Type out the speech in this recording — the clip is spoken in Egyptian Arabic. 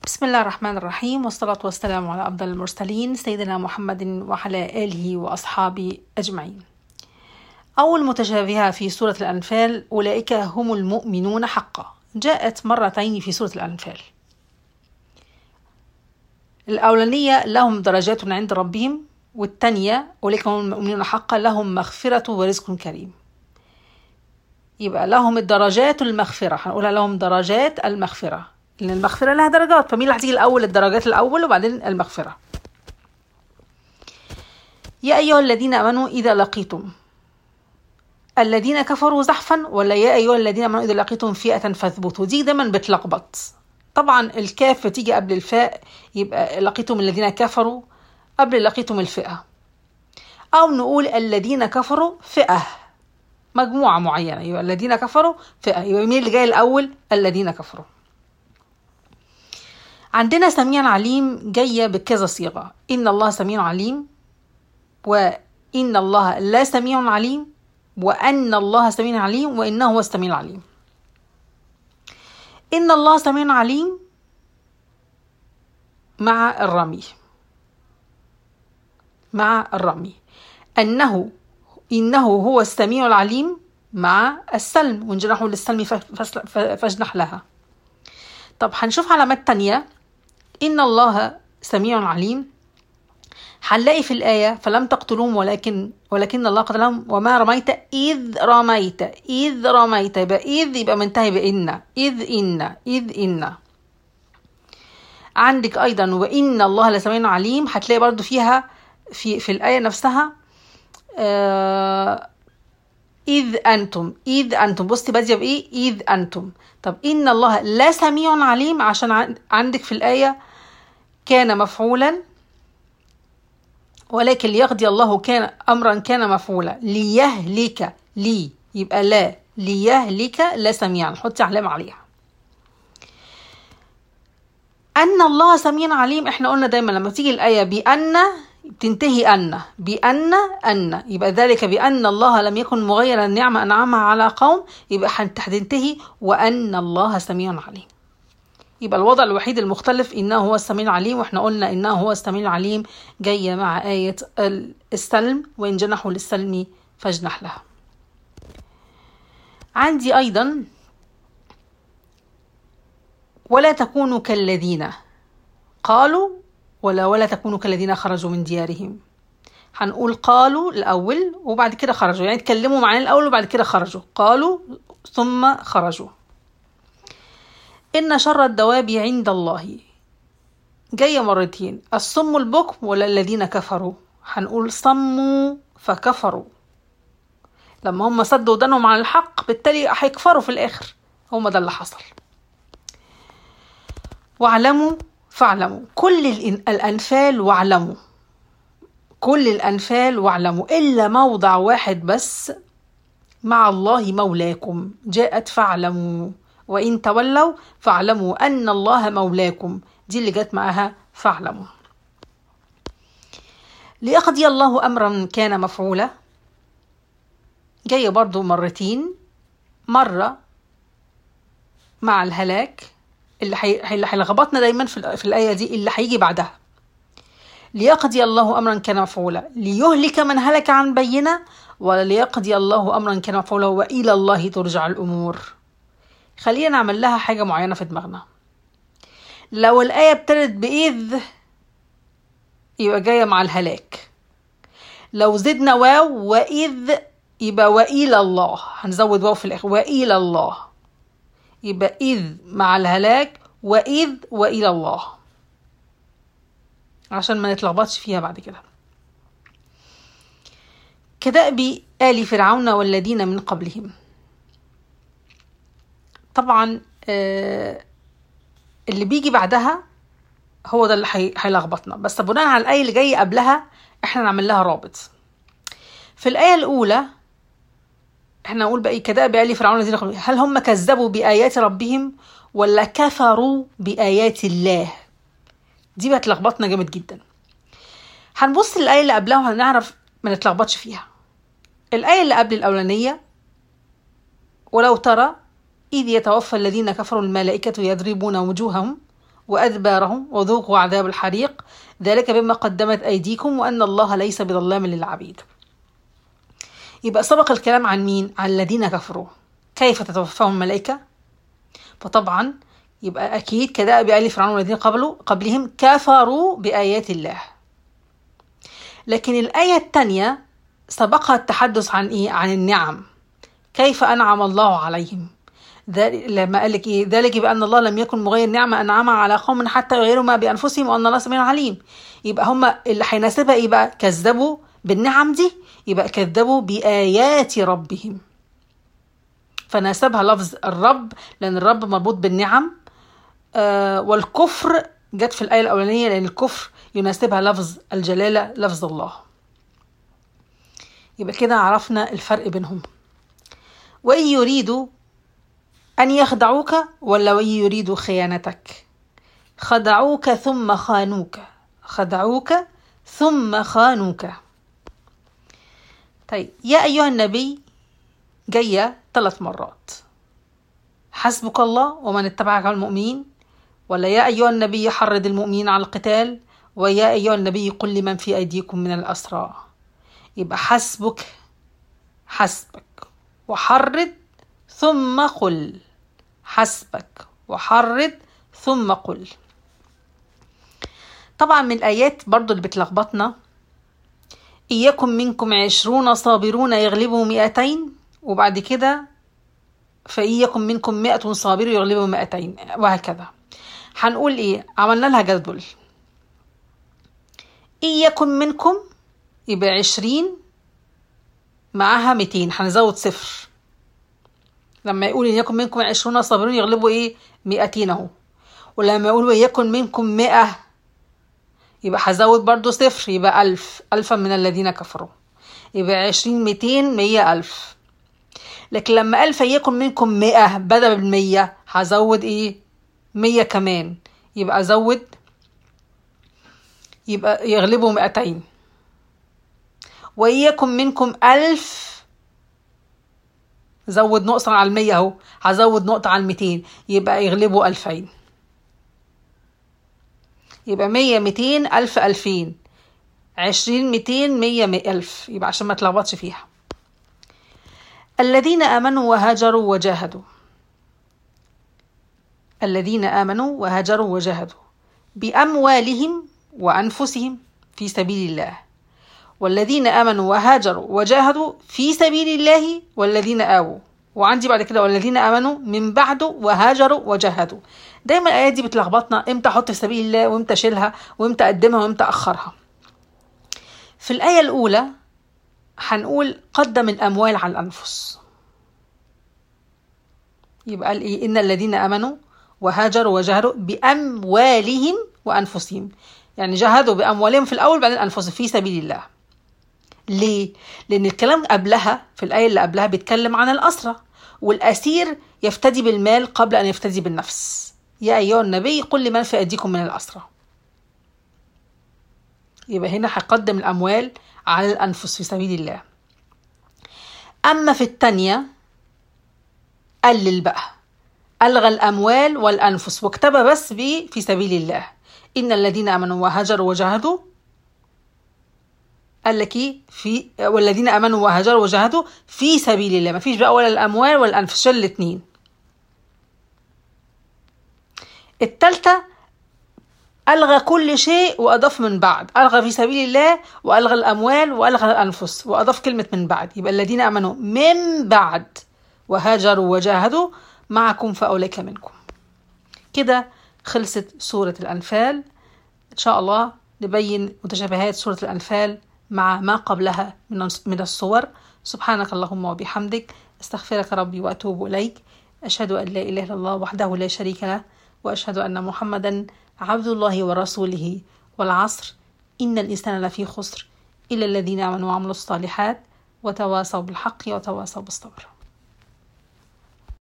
بسم الله الرحمن الرحيم والصلاة والسلام على أفضل المرسلين سيدنا محمد وعلى آله وأصحابه أجمعين أول متشابهة في سورة الأنفال أولئك هم المؤمنون حقا جاءت مرتين في سورة الأنفال الأولانية لهم درجات عند ربهم والثانية أولئك هم المؤمنون حقا لهم مغفرة ورزق كريم يبقى لهم الدرجات المغفرة هنقولها لهم درجات المغفرة لأن المغفرة لها درجات فمين اللي هتيجي الأول الدرجات الأول وبعدين المغفرة يا أيها الذين آمنوا إذا لقيتم الذين كفروا زحفا ولا يا أيها الذين آمنوا إذا لقيتم فئة فاثبتوا دي دايما بتلخبط طبعا الكاف تيجي قبل الفاء يبقى لقيتم الذين كفروا قبل لقيتم الفئة أو نقول الذين كفروا فئة مجموعة معينة يبقى الذين كفروا فئة يبقى مين اللي جاي الأول الذين كفروا عندنا سميع عليم جاية بكذا صيغة إن الله سميع عليم وإن الله لا سميع عليم وأن الله سميع عليم وإنه هو السميع العليم إن الله سميع عليم مع الرمي مع الرمي أنه إنه هو السميع العليم مع السلم وانجنحوا للسلم فاجنح لها طب هنشوف علامات تانية إن الله سميع عليم هنلاقي في الآية فلم تقتلوهم ولكن ولكن الله قتلهم وما رميت إذ رميت إذ رميت يبقى إذ يبقى منتهي بإن إذ إن إذ إن عندك أيضا وإن الله لسميع عليم هتلاقي برضو فيها في في الآية نفسها آه إذ أنتم إذ أنتم بصي بادية بإيه إذ أنتم طب إن الله لا سميع عليم عشان عندك في الآية كان مفعولا ولكن ليقضي الله كان أمرا كان مفعولا ليهلك لي يبقى لا ليهلك لا سميعا حطي علامة عليها أن الله سميع عليم احنا قلنا دايما لما تيجي الآية بأن بتنتهي أن بأن أن يبقى ذلك بأن الله لم يكن مغيرا نعمة أنعمها على قوم يبقى هتنتهي وأن الله سميع عليم يبقى الوضع الوحيد المختلف إنه هو السميع العليم وإحنا قلنا إنه هو السميع العليم جاية مع آية السلم وإن جنحوا للسلم فاجنح لها عندي أيضا ولا تكونوا كالذين قالوا ولا ولا تكونوا كالذين خرجوا من ديارهم هنقول قالوا الأول وبعد كده خرجوا يعني اتكلموا معانا الأول وبعد كده خرجوا قالوا ثم خرجوا إن شر الدواب عند الله جاية مرتين الصم البكم ولا الذين كفروا هنقول صموا فكفروا لما هم سدوا ودانهم عن الحق بالتالي هيكفروا في الآخر هما ده اللي حصل واعلموا فاعلموا كل الأنفال واعلموا كل الأنفال واعلموا إلا موضع واحد بس مع الله مولاكم جاءت فاعلموا وإن تولوا فاعلموا أن الله مولاكم دي اللي جت معاها فاعلموا ليقضي الله أمرا كان مفعولا جاية برضو مرتين مرة مع الهلاك اللي حي... اللي هيلخبطنا دايما في, في الآية دي اللي هيجي بعدها ليقضي الله أمرا كان مفعولا ليهلك من هلك عن بينة وليقضي الله أمرا كان مفعولا وإلى الله ترجع الأمور خلينا نعمل لها حاجة معينة في دماغنا لو الآية ابتدت بإذ يبقى جاية مع الهلاك لو زدنا واو وإذ يبقى وإلى الله هنزود واو في الآخر وإلى الله يبقى إذ مع الهلاك وإذ وإلى الله عشان ما نتلخبطش فيها بعد كده كدأب آل فرعون والذين من قبلهم طبعا آه اللي بيجي بعدها هو ده اللي هيلخبطنا بس بناء على الآية اللي جاية قبلها احنا نعمل لها رابط في الآية الأولى احنا نقول بقى كدأب آل فرعون الذين قبلهم هل هم كذبوا بآيات ربهم ولا كفروا بآيات الله دي بتلخبطنا جامد جدا هنبص للآية اللي قبلها وهنعرف ما نتلخبطش فيها الآية اللي قبل الأولانية ولو ترى إذ يتوفى الذين كفروا الملائكة يضربون وجوههم وأدبارهم وذوقوا عذاب الحريق ذلك بما قدمت أيديكم وأن الله ليس بظلام للعبيد يبقى سبق الكلام عن مين؟ عن الذين كفروا كيف تتوفاهم الملائكة؟ فطبعا يبقى أكيد كدأب آل فرعون والذين قبلوا قبلهم كفروا بآيات الله لكن الآية الثانية سبقها التحدث عن إيه؟ عن النعم كيف أنعم الله عليهم لما قال لك ايه ذلك بان الله لم يكن مغير نعمه انعمها على قوم حتى يغيروا ما بانفسهم وان الله سميع عليم يبقى هم اللي هيناسبها ايه بقى كذبوا بالنعم دي يبقى كذبوا بايات ربهم فناسبها لفظ الرب لان الرب مربوط بالنعم آه والكفر جت في الايه الاولانيه لان الكفر يناسبها لفظ الجلاله لفظ الله يبقى كده عرفنا الفرق بينهم وان يريدوا أن يخدعوك ولا وإن يريدوا خيانتك خدعوك ثم خانوك خدعوك ثم خانوك طيب يا أيها النبي جاية ثلاث مرات حسبك الله ومن اتبعك على المؤمنين ولا يا أيها النبي حرض المؤمنين على القتال ويا أيها النبي قل لمن في أيديكم من الأسرى يبقى حسبك حسبك وحرض ثم قل حسبك وحرض ثم قل طبعا من الآيات برضو اللي بتلخبطنا إياكم منكم عشرون صابرون يغلبوا مئتين وبعد كده فإياكم منكم مئة صابر يغلبوا مئتين وهكذا هنقول إيه عملنا لها جدول إياكم منكم يبقى عشرين معاها ميتين هنزود صفر لما يقول إن يكن منكم عشرون صابرون يغلبوا إيه مئتين أهو ولما يقول يكن منكم مئة يبقى هزود برضو صفر يبقى ألف ألفا من الذين كفروا يبقى عشرين ميتين مية ألف لكن لما ألف يكن منكم مئة بدل بالمية هزود إيه مية كمان يبقى أزود يبقى يغلبوا مئتين وإياكم منكم ألف زود نقطة على المية اهو هزود نقطة على الميتين يبقى يغلبوا ألفين يبقى مية ميتين ألف ألفين عشرين ميتين مية مئة ألف يبقى عشان ما تلخبطش فيها الذين آمنوا وهاجروا وجاهدوا الذين آمنوا وهاجروا وجاهدوا بأموالهم وأنفسهم في سبيل الله والذين آمنوا وهاجروا وجاهدوا في سبيل الله والذين آووا وعندي بعد كده والذين آمنوا من بعده وهاجروا وجاهدوا دايما الآيات دي بتلخبطنا امتى أحط في سبيل الله وامتى أشيلها وامتى أقدمها وامتى أخرها في الآية الأولى هنقول قدم الأموال على الأنفس يبقى قال إيه إن الذين آمنوا وهاجروا وجاهدوا بأموالهم وأنفسهم يعني جاهدوا بأموالهم في الأول بعدين أنفسهم في سبيل الله ليه؟ لأن الكلام قبلها في الآية اللي قبلها بيتكلم عن الأسرة والأسير يفتدي بالمال قبل أن يفتدي بالنفس يا أيها النبي قل لمن في أيديكم من الأسرة يبقى هنا هيقدم الأموال على الأنفس في سبيل الله أما في التانية قلل بقى ألغى الأموال والأنفس واكتبى بس بيه في سبيل الله إن الذين آمنوا وهاجروا وجاهدوا قال لك ايه في والذين امنوا وهاجروا وجاهدوا في سبيل الله ما فيش بقى ولا الاموال ولا الانفس الاثنين التالتة ألغى كل شيء وأضاف من بعد ألغى في سبيل الله وألغى الأموال وألغى الأنفس وأضاف كلمة من بعد يبقى الذين آمنوا من بعد وهاجروا وجاهدوا معكم فأولئك منكم كده خلصت سورة الأنفال إن شاء الله نبين متشابهات سورة الأنفال مع ما قبلها من الصور سبحانك اللهم وبحمدك استغفرك ربي وأتوب إليك أشهد أن لا إله إلا الله وحده لا شريك له وأشهد أن محمدا عبد الله ورسوله والعصر إن الإنسان لفي خسر إلا الذين آمنوا وعملوا الصالحات وتواصوا بالحق وتواصوا بالصبر